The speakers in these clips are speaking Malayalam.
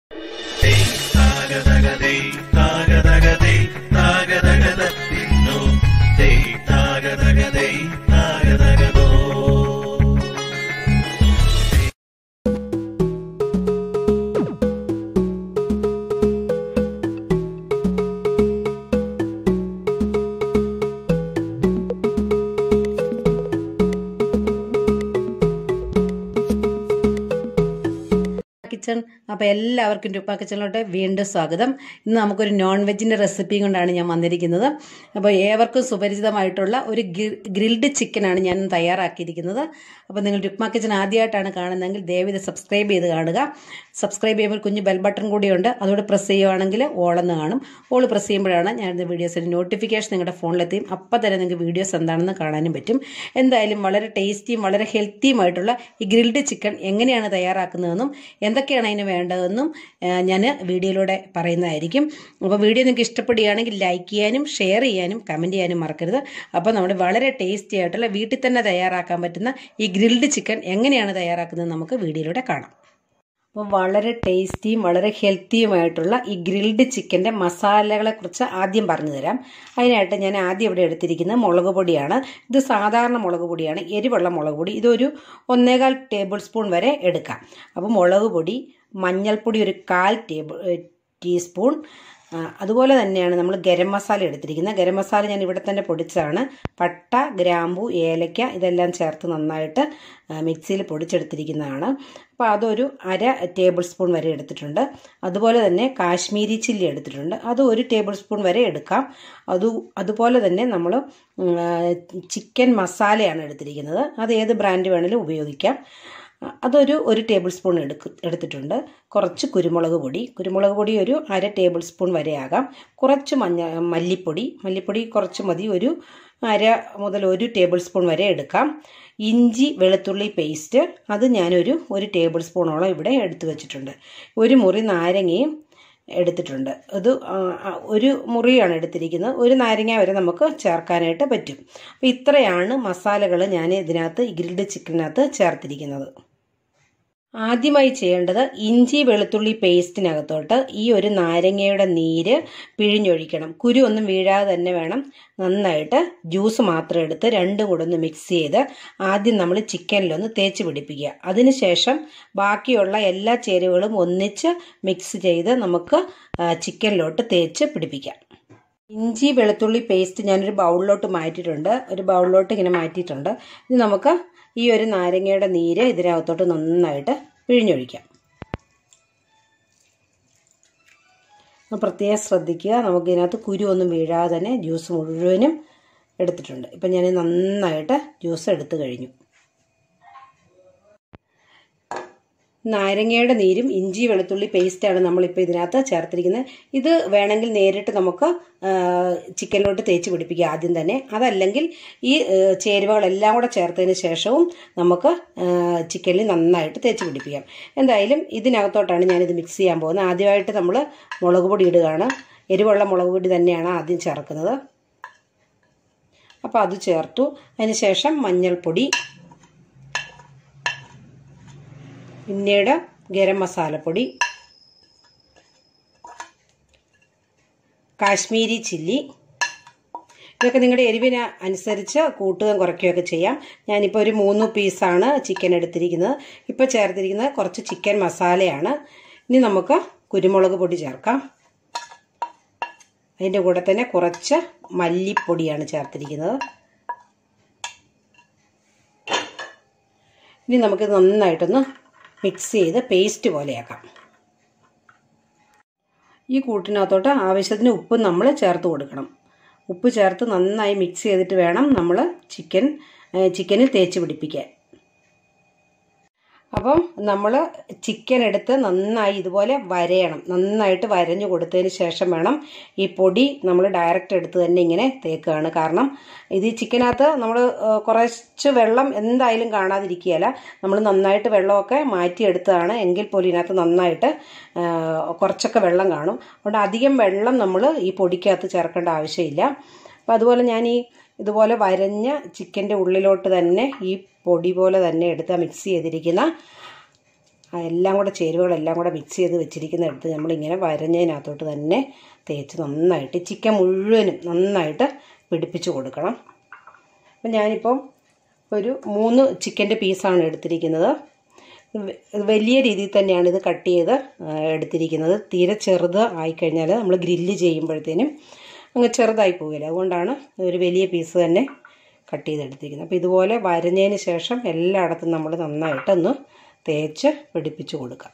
താഗതഗതേ താഗതഗതേ താഗതഗതത്തിന്നു തേ താഗതഗതേ താഗതഗതോ കിച്ചൺ അപ്പോൾ എല്ലാവർക്കും രുപ്പ കിച്ചണിലോട്ട് വീണ്ടും സ്വാഗതം ഇന്ന് നമുക്കൊരു നോൺ വെജിൻ്റെ റെസിപ്പിയും കൊണ്ടാണ് ഞാൻ വന്നിരിക്കുന്നത് അപ്പോൾ ഏവർക്കും സുപരിചിതമായിട്ടുള്ള ഒരു ഗ്രിൽഡ് ചിക്കനാണ് ഞാൻ ഇന്ന് തയ്യാറാക്കിയിരിക്കുന്നത് അപ്പോൾ നിങ്ങൾ രുക്മ കിച്ചൺ ആദ്യമായിട്ടാണ് കാണുന്നതെങ്കിൽ ദയവിത് സബ്സ്ക്രൈബ് ചെയ്ത് കാണുക സബ്സ്ക്രൈബ് ചെയ്യുമ്പോൾ കുഞ്ഞ് ബെൽ ബട്ടൺ കൂടിയുണ്ട് അതോടെ പ്രസ് ചെയ്യുവാണെങ്കിൽ ഓളെന്ന് കാണും ഓൾ പ്രസ് ചെയ്യുമ്പോഴാണ് ഞാൻ വീഡിയോസിൻ്റെ നോട്ടിഫിക്കേഷൻ നിങ്ങളുടെ ഫോണിലെത്തിയും അപ്പം തന്നെ നിങ്ങൾക്ക് വീഡിയോസ് എന്താണെന്ന് കാണാനും പറ്റും എന്തായാലും വളരെ ടേസ്റ്റിയും വളരെ ഹെൽത്തിയുമായിട്ടുള്ള ഈ ഗ്രിൽഡ് ചിക്കൻ എങ്ങനെയാണ് തയ്യാറാക്കുന്നതെന്നും എന്തൊക്കെയാണ് അതിന് വേണ്ടതെന്നും ഞാൻ വീഡിയോയിലൂടെ പറയുന്നതായിരിക്കും അപ്പോൾ വീഡിയോ നിങ്ങൾക്ക് ഇഷ്ടപ്പെടുകയാണെങ്കിൽ ലൈക്ക് ചെയ്യാനും ഷെയർ ചെയ്യാനും കമൻറ്റ് ചെയ്യാനും മറക്കരുത് അപ്പോൾ നമ്മുടെ വളരെ ടേസ്റ്റി ആയിട്ടുള്ള വീട്ടിൽ തന്നെ തയ്യാറാക്കാൻ പറ്റുന്ന ഈ ഗ്രിൽഡ് ചിക്കൻ എങ്ങനെയാണ് തയ്യാറാക്കുന്നത് നമുക്ക് വീഡിയോയിലൂടെ കാണാം അപ്പോൾ വളരെ ടേസ്റ്റിയും വളരെ ഹെൽത്തിയുമായിട്ടുള്ള ഈ ഗ്രിൽഡ് ചിക്കൻ്റെ മസാലകളെ കുറിച്ച് ആദ്യം പറഞ്ഞു തരാം അതിനായിട്ട് ഞാൻ ആദ്യം ഇവിടെ എടുത്തിരിക്കുന്നത് മുളക് പൊടിയാണ് ഇത് സാധാരണ മുളക് പൊടിയാണ് എരിവുള്ള മുളക് പൊടി ഇതൊരു ഒന്നേകാൽ ടേബിൾ സ്പൂൺ വരെ എടുക്കാം അപ്പോൾ മുളക് പൊടി മഞ്ഞൾപ്പൊടി ഒരു കാൽ ടേബിൾ ടീസ്പൂൺ അതുപോലെ തന്നെയാണ് നമ്മൾ ഗരം മസാല എടുത്തിരിക്കുന്നത് ഗരം മസാല ഞാൻ ഇവിടെ തന്നെ പൊടിച്ചതാണ് പട്ട ഗ്രാമ്പു ഏലക്ക ഇതെല്ലാം ചേർത്ത് നന്നായിട്ട് മിക്സിയിൽ പൊടിച്ചെടുത്തിരിക്കുന്നതാണ് അപ്പോൾ അതൊരു അര ടേബിൾ സ്പൂൺ വരെ എടുത്തിട്ടുണ്ട് അതുപോലെ തന്നെ കാശ്മീരി ചില്ലി എടുത്തിട്ടുണ്ട് അത് ഒരു ടേബിൾ സ്പൂൺ വരെ എടുക്കാം അത് അതുപോലെ തന്നെ നമ്മൾ ചിക്കൻ മസാലയാണ് എടുത്തിരിക്കുന്നത് അത് ഏത് ബ്രാൻഡ് വേണമെങ്കിലും ഉപയോഗിക്കാം അതൊരു ഒരു ടേബിൾ സ്പൂൺ എടുക്ക് എടുത്തിട്ടുണ്ട് കുറച്ച് കുരുമുളക് പൊടി കുരുമുളക് പൊടി ഒരു അര ടേബിൾ സ്പൂൺ വരെ ആകാം കുറച്ച് മഞ്ഞ മല്ലിപ്പൊടി മല്ലിപ്പൊടി കുറച്ച് മതി ഒരു അര മുതൽ ഒരു ടേബിൾ സ്പൂൺ വരെ എടുക്കാം ഇഞ്ചി വെളുത്തുള്ളി പേസ്റ്റ് അത് ഞാനൊരു ഒരു ടേബിൾ സ്പൂണോളം ഇവിടെ എടുത്തു വെച്ചിട്ടുണ്ട് ഒരു മുറി നാരങ്ങയും എടുത്തിട്ടുണ്ട് അത് ഒരു മുറിയാണ് എടുത്തിരിക്കുന്നത് ഒരു നാരങ്ങ വരെ നമുക്ക് ചേർക്കാനായിട്ട് പറ്റും അപ്പോൾ ഇത്രയാണ് മസാലകൾ ഞാൻ ഇതിനകത്ത് ഗ്രിൽഡ് ചിക്കനകത്ത് ചേർത്തിരിക്കുന്നത് ആദ്യമായി ചെയ്യേണ്ടത് ഇഞ്ചി വെളുത്തുള്ളി പേസ്റ്റിനകത്തോട്ട് ഈ ഒരു നാരങ്ങയുടെ നീര് പിഴിഞ്ഞൊഴിക്കണം കുരു ഒന്നും വീഴാതെ തന്നെ വേണം നന്നായിട്ട് ജ്യൂസ് മാത്രം എടുത്ത് രണ്ടും കൂടെ ഒന്ന് മിക്സ് ചെയ്ത് ആദ്യം നമ്മൾ ചിക്കനിലൊന്ന് തേച്ച് പിടിപ്പിക്കുക അതിനുശേഷം ബാക്കിയുള്ള എല്ലാ ചേരുവകളും ഒന്നിച്ച് മിക്സ് ചെയ്ത് നമുക്ക് ചിക്കനിലോട്ട് തേച്ച് പിടിപ്പിക്കാം ഇഞ്ചി വെളുത്തുള്ളി പേസ്റ്റ് ഞാനൊരു ബൗളിലോട്ട് മാറ്റിയിട്ടുണ്ട് ഒരു ബൗളിലോട്ട് ഇങ്ങനെ മാറ്റിയിട്ടുണ്ട് ഇനി നമുക്ക് ഈ ഒരു നാരങ്ങയുടെ നീര് ഇതിനകത്തോട്ട് നന്നായിട്ട് പിഴിഞ്ഞൊഴിക്കാം പ്രത്യേകം ശ്രദ്ധിക്കുക നമുക്ക് ഇതിനകത്ത് കുരു ഒന്നും വീഴാതെ തന്നെ ജ്യൂസ് മുഴുവനും എടുത്തിട്ടുണ്ട് ഇപ്പം ഞാൻ നന്നായിട്ട് ജ്യൂസ് എടുത്തു കഴിഞ്ഞു നാരങ്ങയുടെ നീരും ഇഞ്ചി വെളുത്തുള്ളി പേസ്റ്റാണ് നമ്മളിപ്പോൾ ഇതിനകത്ത് ചേർത്തിരിക്കുന്നത് ഇത് വേണമെങ്കിൽ നേരിട്ട് നമുക്ക് ചിക്കനിലോട്ട് തേച്ച് പിടിപ്പിക്കുക ആദ്യം തന്നെ അതല്ലെങ്കിൽ ഈ ചേരുവകളെല്ലാം കൂടെ ചേർത്തതിന് ശേഷവും നമുക്ക് ചിക്കനിൽ നന്നായിട്ട് തേച്ച് പിടിപ്പിക്കാം എന്തായാലും ഇതിനകത്തോട്ടാണ് ഞാനിത് മിക്സ് ചെയ്യാൻ പോകുന്നത് ആദ്യമായിട്ട് നമ്മൾ മുളക് പൊടി ഇടുകയാണ് എരിവുള്ള മുളക് പൊടി തന്നെയാണ് ആദ്യം ചേർക്കുന്നത് അപ്പോൾ അത് ചേർത്തു അതിന് ശേഷം മഞ്ഞൾപ്പൊടി പിന്നീട് ഗരം മസാലപ്പൊടി കാശ്മീരി ചില്ലി ഇതൊക്കെ നിങ്ങളുടെ എരിവിന് അനുസരിച്ച് കൂട്ടുകയും കുറയ്ക്കുകയൊക്കെ ചെയ്യാം ഞാനിപ്പോൾ ഒരു മൂന്ന് പീസാണ് ചിക്കൻ എടുത്തിരിക്കുന്നത് ഇപ്പോൾ ചേർത്തിരിക്കുന്നത് കുറച്ച് ചിക്കൻ മസാലയാണ് ഇനി നമുക്ക് കുരുമുളക് പൊടി ചേർക്കാം അതിൻ്റെ കൂടെ തന്നെ കുറച്ച് മല്ലിപ്പൊടിയാണ് ചേർത്തിരിക്കുന്നത് ഇനി നമുക്ക് നന്നായിട്ടൊന്ന് മിക്സ് ചെയ്ത് പേസ്റ്റ് പോലെയാക്കാം ഈ കൂട്ടിനകത്തോട്ട് ആവശ്യത്തിന് ഉപ്പ് നമ്മൾ ചേർത്ത് കൊടുക്കണം ഉപ്പ് ചേർത്ത് നന്നായി മിക്സ് ചെയ്തിട്ട് വേണം നമ്മൾ ചിക്കൻ ചിക്കനിൽ തേച്ച് പിടിപ്പിക്കാൻ അപ്പം നമ്മൾ ചിക്കൻ എടുത്ത് നന്നായി ഇതുപോലെ വരയണം നന്നായിട്ട് വരഞ്ഞു കൊടുത്തതിന് ശേഷം വേണം ഈ പൊടി നമ്മൾ ഡയറക്റ്റ് എടുത്ത് തന്നെ ഇങ്ങനെ തേക്കുകയാണ് കാരണം ഇത് ഈ ചിക്കനകത്ത് നമ്മൾ കുറച്ച് വെള്ളം എന്തായാലും കാണാതിരിക്കുകയല്ല നമ്മൾ നന്നായിട്ട് വെള്ളമൊക്കെ മാറ്റിയെടുത്തതാണ് എങ്കിൽ പോലും ഇതിനകത്ത് നന്നായിട്ട് കുറച്ചൊക്കെ വെള്ളം കാണും അതുകൊണ്ട് അധികം വെള്ളം നമ്മൾ ഈ പൊടിക്കകത്ത് ചേർക്കേണ്ട ആവശ്യമില്ല അപ്പോൾ അതുപോലെ ഞാൻ ഈ ഇതുപോലെ വരഞ്ഞ ചിക്കൻ്റെ ഉള്ളിലോട്ട് തന്നെ ഈ പൊടി പോലെ തന്നെ എടുത്ത് മിക്സ് ചെയ്തിരിക്കുന്ന ആ എല്ലാം കൂടെ ചേരുവകളെല്ലാം കൂടെ മിക്സ് ചെയ്ത് വെച്ചിരിക്കുന്ന എടുത്ത് നമ്മളിങ്ങനെ വരഞ്ഞതിനകത്തോട്ട് തന്നെ തേച്ച് നന്നായിട്ട് ചിക്കൻ മുഴുവനും നന്നായിട്ട് പിടിപ്പിച്ച് കൊടുക്കണം അപ്പം ഞാനിപ്പം ഒരു മൂന്ന് ചിക്കൻ്റെ പീസാണ് എടുത്തിരിക്കുന്നത് വ- വലിയ രീതിയിൽ തന്നെയാണ് ഇത് കട്ട് ചെയ്ത് ആ, എടുത്തിരിക്കുന്നത് തീരെ ചെറുത് ആയിക്കഴിഞ്ഞാൽ നമ്മൾ ഗ്രില്ല് ചെയ്യുമ്പോഴത്തേനും അങ്ങ് ചെറുതായി പോകില്ല അതുകൊണ്ടാണ് ഒരു വലിയ പീസ് തന്നെ കട്ട് ചെയ്തെടുത്തിരിക്കുന്നത് അപ്പോൾ ഇതുപോലെ വരഞ്ഞതിന് ശേഷം എല്ലായിടത്തും നമ്മൾ നന്നായിട്ടൊന്ന് തേച്ച് പിടിപ്പിച്ച് കൊടുക്കാം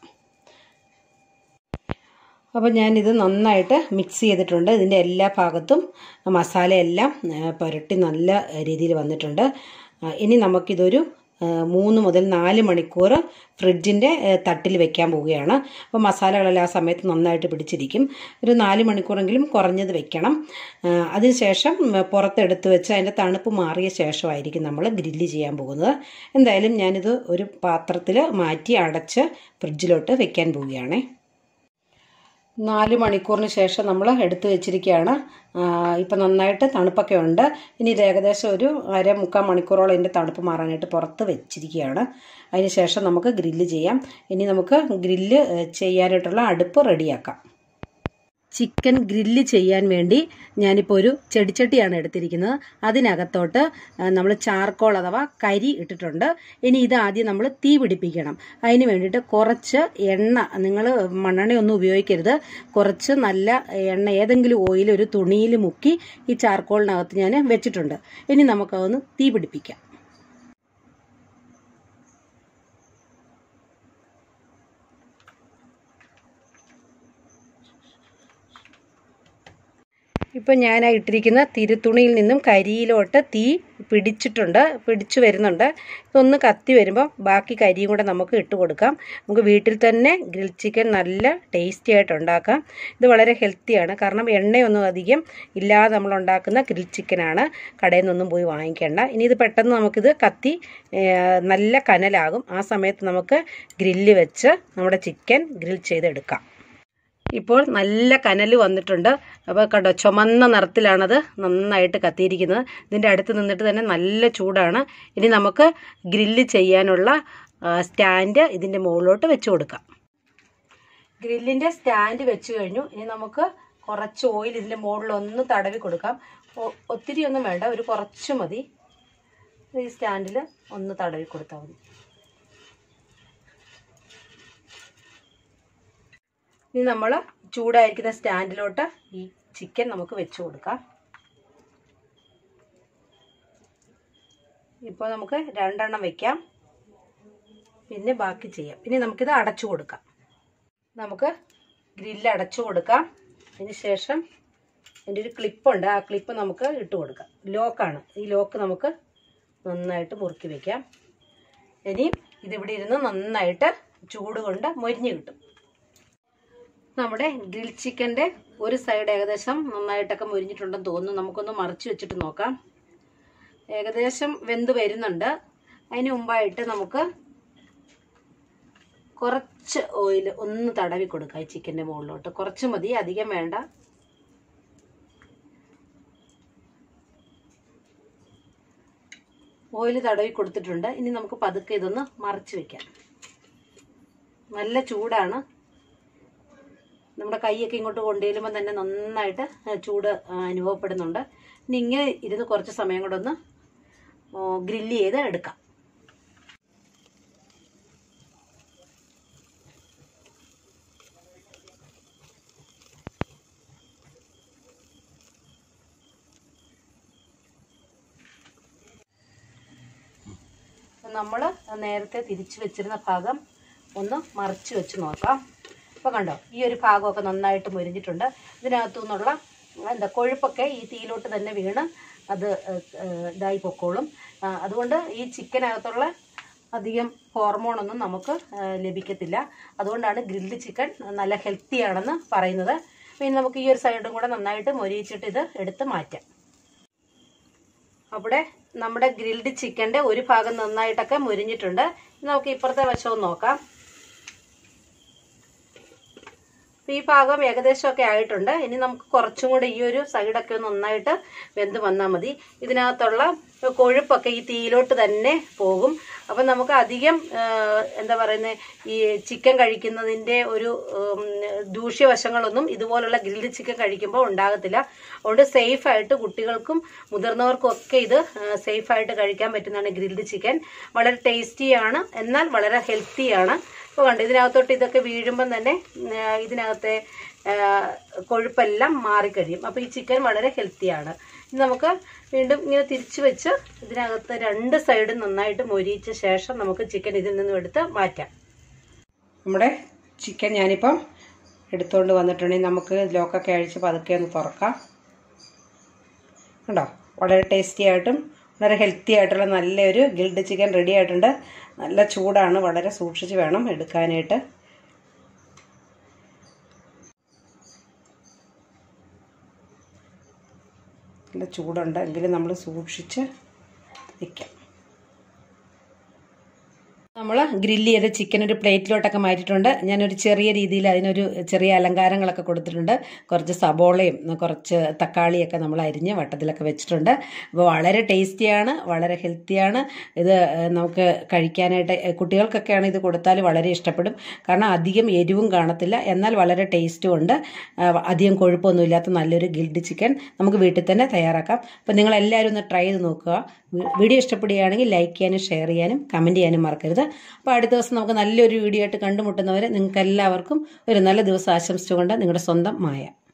അപ്പോൾ ഞാനിത് നന്നായിട്ട് മിക്സ് ചെയ്തിട്ടുണ്ട് ഇതിൻ്റെ എല്ലാ ഭാഗത്തും മസാലയെല്ലാം ആ, പുരട്ടി നല്ല രീതിയിൽ വന്നിട്ടുണ്ട് ആ, ഇനി നമുക്കിതൊരു ആ, മൂന്ന് മുതൽ നാല് മണിക്കൂർ ഫ്രിഡ്ജിൻ്റെ തട്ടിൽ വെക്കാൻ പോവുകയാണ് അപ്പോൾ മസാലകളെല്ലാം ആ സമയത്ത് നന്നായിട്ട് പിടിച്ചിരിക്കും ഒരു നാല് മണിക്കൂറെങ്കിലും കുറഞ്ഞത് വെക്കണം ആ, അതിനുശേഷം ഉം, പുറത്തെടുത്ത് വെച്ച് അതിൻ്റെ തണുപ്പ് മാറിയ ശേഷമായിരിക്കും നമ്മൾ ഗ്രില്ല് ചെയ്യാൻ പോകുന്നത് എന്തായാലും ഞാനിത് ഒരു പാത്രത്തിൽ മാറ്റി അടച്ച് ഫ്രിഡ്ജിലോട്ട് വെക്കാൻ പോവുകയാണേ നാല് മണിക്കൂറിന് ശേഷം നമ്മൾ എടുത്തു വെച്ചിരിക്കുകയാണ് ഇപ്പം നന്നായിട്ട് തണുപ്പൊക്കെ ഉണ്ട് ഇനി ഇത് ഏകദേശം ഒരു അര മുക്കാൽ മണിക്കൂറോളം ഇതിൻ്റെ തണുപ്പ് മാറാനായിട്ട് പുറത്ത് വെച്ചിരിക്കുകയാണ് അതിന് ശേഷം നമുക്ക് ഗ്രില്ല് ചെയ്യാം ഇനി നമുക്ക് ഗ്രില്ല് ഏഹ്, ചെയ്യാനായിട്ടുള്ള അടുപ്പ് റെഡിയാക്കാം ചിക്കൻ ഗ്രില്ല് ചെയ്യാൻ വേണ്ടി ഞാനിപ്പോൾ ഒരു ചെടിച്ചട്ടിയാണ് എടുത്തിരിക്കുന്നത് അതിനകത്തോട്ട് നമ്മൾ ചാർക്കോൾ അഥവാ കരി ഇട്ടിട്ടുണ്ട് ഇനി ഇത് ആദ്യം നമ്മൾ തീ പിടിപ്പിക്കണം അതിന് വേണ്ടിയിട്ട് കുറച്ച് എണ്ണ നിങ്ങൾ മണ്ണെണ്ണയൊന്നും ഉപയോഗിക്കരുത് കുറച്ച് നല്ല എണ്ണ ഏതെങ്കിലും ഓയിൽ ഒരു തുണിയിൽ മുക്കി ഈ ചാർക്കോളിനകത്ത് ഞാൻ വെച്ചിട്ടുണ്ട് ഇനി നമുക്കതൊന്ന് തീ പിടിപ്പിക്കാം ഇപ്പം ഞാൻ ആ ഇട്ടിരിക്കുന്ന തിരുത്തുണിയിൽ നിന്നും കരിയിലോട്ട് തീ പിടിച്ചിട്ടുണ്ട് പിടിച്ചു വരുന്നുണ്ട് ഇതൊന്ന് കത്തി വരുമ്പോൾ ബാക്കി കരിയും കൂടെ നമുക്ക് ഇട്ട് കൊടുക്കാം നമുക്ക് വീട്ടിൽ തന്നെ ഗ്രിൽ ചിക്കൻ നല്ല ടേസ്റ്റി ആയിട്ട് ഉണ്ടാക്കാം ഇത് വളരെ ഹെൽത്തിയാണ് കാരണം എണ്ണയൊന്നും അധികം ഇല്ലാതെ നമ്മൾ ഉണ്ടാക്കുന്ന ഗ്രിൽ ചിക്കനാണ് കടയിൽ നിന്നൊന്നും പോയി വാങ്ങിക്കേണ്ട ഇനി ഇത് പെട്ടെന്ന് നമുക്കിത് കത്തി ഏഹ്, നല്ല കനലാകും ആ സമയത്ത് നമുക്ക് ഗ്രില്ല് വെച്ച് നമ്മുടെ ചിക്കൻ ഗ്രിൽ ചെയ്തെടുക്കാം ഇപ്പോൾ നല്ല കനൽ വന്നിട്ടുണ്ട് അപ്പോൾ കണ്ടോ ചുമന്ന നിറത്തിലാണത് നന്നായിട്ട് കത്തിയിരിക്കുന്നത് ഇതിൻ്റെ അടുത്ത് നിന്നിട്ട് തന്നെ നല്ല ചൂടാണ് ഇനി നമുക്ക് ഗ്രില്ല് ചെയ്യാനുള്ള ആ, സ്റ്റാൻഡ് ഇതിൻ്റെ മുകളിലോട്ട് വെച്ച് കൊടുക്കാം ഗ്രില്ലിൻ്റെ സ്റ്റാൻഡ് വെച്ച് കഴിഞ്ഞു ഇനി നമുക്ക് കുറച്ച് ഓയിൽ ഇതിൻ്റെ മുകളിൽ ഒന്ന് തടവി കൊടുക്കാം ഒ- ഒത്തിരി ഒന്നും വേണ്ട ഒരു കുറച്ച് മതി ഈ സ്റ്റാൻഡിൽ ഒന്ന് തടവി കൊടുത്താൽ മതി ഇനി നമ്മൾ ചൂടായിരിക്കുന്ന സ്റ്റാൻഡിലോട്ട് ഈ ചിക്കൻ നമുക്ക് വെച്ച് കൊടുക്കാം ഇപ്പോൾ നമുക്ക് രണ്ടെണ്ണം വെക്കാം പിന്നെ ബാക്കി ചെയ്യാം ഇനി നമുക്കിത് അടച്ചു കൊടുക്കാം നമുക്ക് ഗ്രില്ല് അടച്ചു കൊടുക്കാം അതിന് ശേഷം എൻ്റെ ഒരു ക്ലിപ്പുണ്ട് ആ ക്ലിപ്പ് നമുക്ക് ഇട്ട് കൊടുക്കാം ലോക്കാണ് ഈ ലോക്ക് നമുക്ക് നന്നായിട്ട് മുറുക്കി വെക്കാം ഇനി ഇതിവിടെ ഇരുന്ന് നന്നായിട്ട് ചൂട് കൊണ്ട് മൊരിഞ്ഞ് കിട്ടും നമ്മുടെ ഗ്രിൽ ചിക്കൻ്റെ ഒരു സൈഡ് ഏകദേശം നന്നായിട്ടൊക്കെ മുരിഞ്ഞിട്ടുണ്ടെന്ന് തോന്നുന്നു നമുക്കൊന്ന് മറിച്ച് വെച്ചിട്ട് നോക്കാം ഏകദേശം വെന്ത് വരുന്നുണ്ട് അതിന് മുമ്പായിട്ട് നമുക്ക് കുറച്ച് ഓയിൽ ഒന്ന് തടവി കൊടുക്കാം ഈ ചിക്കൻ്റെ മുകളിലോട്ട് കുറച്ച് മതി അധികം വേണ്ട ഓയിൽ തടവി കൊടുത്തിട്ടുണ്ട് ഇനി നമുക്ക് പതുക്കെ ഇതൊന്ന് മറിച്ച് വെക്കാം നല്ല ചൂടാണ് നമ്മുടെ കൈയൊക്കെ ഇങ്ങോട്ട് കൊണ്ടുവരുമ്പോൾ തന്നെ നന്നായിട്ട് ചൂട് ആ, അനുഭവപ്പെടുന്നുണ്ട് ഇനി ഇങ്ങനെ ഇരുന്ന് കുറച്ച് സമയം കൂടെ ഒന്ന് ഗ്രില്ല് ചെയ്ത് എടുക്കാം നമ്മൾ നേരത്തെ തിരിച്ചു വെച്ചിരുന്ന ഭാഗം ഒന്ന് മറിച്ച് വെച്ച് നോക്കാം ഇപ്പോൾ കണ്ടോ ഈ ഒരു ഭാഗമൊക്കെ നന്നായിട്ട് മുരിഞ്ഞിട്ടുണ്ട് ഇതിനകത്തു നിന്നുള്ള എന്താ കൊഴുപ്പൊക്കെ ഈ തീയിലോട്ട് തന്നെ വീണ് അത് ഏഹ്, ഏഹ്, ഇതായി പൊക്കോളും ആ, അതുകൊണ്ട് ഈ ചിക്കനകത്തുള്ള അധികം ഹോർമോണൊന്നും നമുക്ക് ഏഹ്, ലഭിക്കത്തില്ല അതുകൊണ്ടാണ് ഗ്രിൽഡ് ചിക്കൻ നല്ല ഹെൽത്തി ആണെന്ന് പറയുന്നത് പിന്നെ നമുക്ക് ഈ ഒരു സൈഡും കൂടെ നന്നായിട്ട് മൊരിയിച്ചിട്ട് ഇത് എടുത്ത് മാറ്റാം അവിടെ നമ്മുടെ ഗ്രിൽഡ് ചിക്കൻ്റെ ഒരു ഭാഗം നന്നായിട്ടൊക്കെ മുരിഞ്ഞിട്ടുണ്ട് ഇനി നമുക്ക് ഇപ്പുറത്തെ വശവും നോക്കാം ഈ ഭാഗം ഏകദേശമൊക്കെ ആയിട്ടുണ്ട് ഇനി നമുക്ക് കുറച്ചും കൂടെ ഈ ഒരു സൈഡൊക്കെ ഒന്ന് നന്നായിട്ട് വെന്ത് വന്നാൽ മതി ഇതിനകത്തുള്ള കൊഴുപ്പൊക്കെ ഈ തീയിലോട്ട് തന്നെ പോകും അപ്പം നമുക്ക് അധികം ആ, എന്താ പറയുന്നത് ഈ ചിക്കൻ കഴിക്കുന്നതിൻ്റെ ഒരു ഉം, ദൂഷ്യവശങ്ങളൊന്നും ഇതുപോലുള്ള ഗ്രിൽഡ് ചിക്കൻ കഴിക്കുമ്പോൾ ഉണ്ടാകത്തില്ല അതുകൊണ്ട് സേഫായിട്ട് കുട്ടികൾക്കും മുതിർന്നവർക്കും ഒക്കെ ഇത് സേഫായിട്ട് കഴിക്കാൻ പറ്റുന്നതാണ് ഗ്രിൽഡ് ചിക്കൻ വളരെ ടേസ്റ്റിയാണ് എന്നാൽ വളരെ ഹെൽത്തിയാണ് ഇപ്പോൾ കണ്ടു ഇതിനകത്തോട്ട് ഇതൊക്കെ വീഴുമ്പം തന്നെ ഉം, ആ, ഇതിനകത്തെ ആ, കൊഴുപ്പെല്ലാം മാറിക്കഴിയും അപ്പോൾ ഈ ചിക്കൻ വളരെ ഹെൽത്തിയാണ് ഇനി നമുക്ക് വീണ്ടും ഇങ്ങനെ തിരിച്ചു വെച്ച് ഇതിനകത്ത് രണ്ട് സൈഡും നന്നായിട്ട് മൊരിയിച്ച ശേഷം നമുക്ക് ചിക്കൻ ഇതിൽ നിന്നും എടുത്ത് മാറ്റാം നമ്മുടെ ചിക്കൻ ഞാനിപ്പം എടുത്തുകൊണ്ട് വന്നിട്ടുണ്ടെങ്കിൽ നമുക്ക് ലോക്കൊക്കെ അഴിച്ച് പതുക്കെ ഒന്ന് തുറക്കാം കണ്ടോ വളരെ ടേസ്റ്റി ആയിട്ടും വളരെ ഹെൽത്തി ആയിട്ടുള്ള നല്ലൊരു ഗിൽഡ് ചിക്കൻ റെഡി ആയിട്ടുണ്ട് നല്ല ചൂടാണ് വളരെ സൂക്ഷിച്ച് വേണം എടുക്കാനായിട്ട് നല്ല ചൂടുണ്ട് എങ്കിലും നമ്മൾ സൂക്ഷിച്ച് നിൽക്കാം നമ്മൾ ഗ്രില്ല് ചെയ്ത ചിക്കൻ ഒരു പ്ലേറ്റിലോട്ടൊക്കെ മാറ്റിയിട്ടുണ്ട് ഞാനൊരു ചെറിയ രീതിയിൽ അതിനൊരു ചെറിയ അലങ്കാരങ്ങളൊക്കെ കൊടുത്തിട്ടുണ്ട് കുറച്ച് സബോളയും കുറച്ച് തക്കാളിയൊക്കെ നമ്മൾ അരിഞ്ഞ് വട്ടത്തിലൊക്കെ വെച്ചിട്ടുണ്ട് അപ്പോൾ വളരെ ടേസ്റ്റിയാണ് വളരെ ഹെൽത്തിയാണ് ഇത് ഏഹ്, നമുക്ക് കഴിക്കാനായിട്ട് ഏഹ്, കുട്ടികൾക്കൊക്കെയാണ് ഇത് കൊടുത്താൽ വളരെ ഇഷ്ടപ്പെടും കാരണം അധികം എരിവും കാണത്തില്ല എന്നാൽ വളരെ ടേസ്റ്റും ഉണ്ട് ആഹ്, അധികം കൊഴുപ്പൊന്നും ഇല്ലാത്ത നല്ലൊരു ഗിൽഡ് ചിക്കൻ നമുക്ക് വീട്ടിൽ തന്നെ തയ്യാറാക്കാം അപ്പോൾ നിങ്ങൾ എല്ലാവരും ഒന്ന് ട്രൈ ചെയ്ത് നോക്കുക വീ- വീഡിയോ ഇഷ്ടപ്പെടുകയാണെങ്കിൽ ലൈക്ക് ചെയ്യാനും ഷെയർ ചെയ്യാനും കമൻറ്റ് ചെയ്യാനും മറക്കരുത് അപ്പോൾ അടുത്ത ദിവസം നമുക്ക് നല്ലൊരു വീഡിയോ ആയിട്ട് കണ്ടുമുട്ടുന്നവരെ നിങ്ങൾക്ക് എല്ലാവർക്കും ഒരു നല്ല ദിവസം ആശംസിച്ചുകൊണ്ട് നിങ്ങളുടെ സ്വന്തം മായ